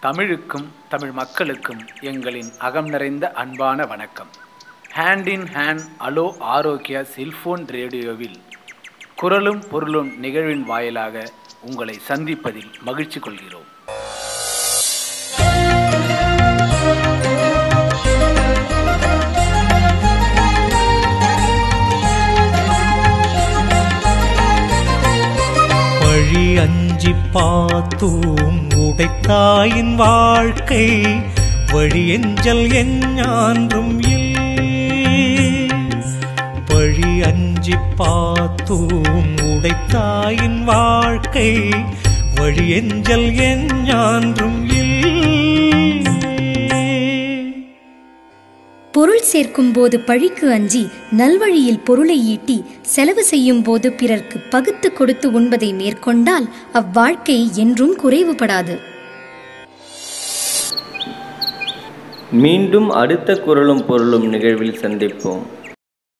தமிழுக்கும் தமிழ் மக்களுக்கும் எங்களின் அகம் நிறைந்த அன்பான வணக்கம் ஹேண்ட் இன் ஹேண்ட் அலோ ஆரோக்கியா செல்போன் ரேடியோவில் குரலும் பொருளும் நிகழ்வின் வாயிலாக உங்களை சந்திப்பதில் மகிழ்ச்சி கொள்கிறோம் வழி அஞ்சி பார்த்தூம் உடைத்தாயின் வாழ்க்கை வழி எஞ்சல் எஞ்ஞான்றும் இல் வழி அஞ்சி பார்த்தூம் உடைத்தாயின் வாழ்க்கை வழி எஞ்சல் எஞ்ஞான்றும் இல் பொருள் சேர்க்கும் போது பழிக்கு அஞ்சி நல்வழியில் பொருளை ஈட்டி செலவு செய்யும் போது பிறர்க்கு பகுத்து கொடுத்து உண்பதை மேற்கொண்டால் அவ்வாழ்க்கை என்றும் குறைவுபடாது மீண்டும் அடுத்த குரலும் பொருளும் நிகழ்வில் சந்திப்போம்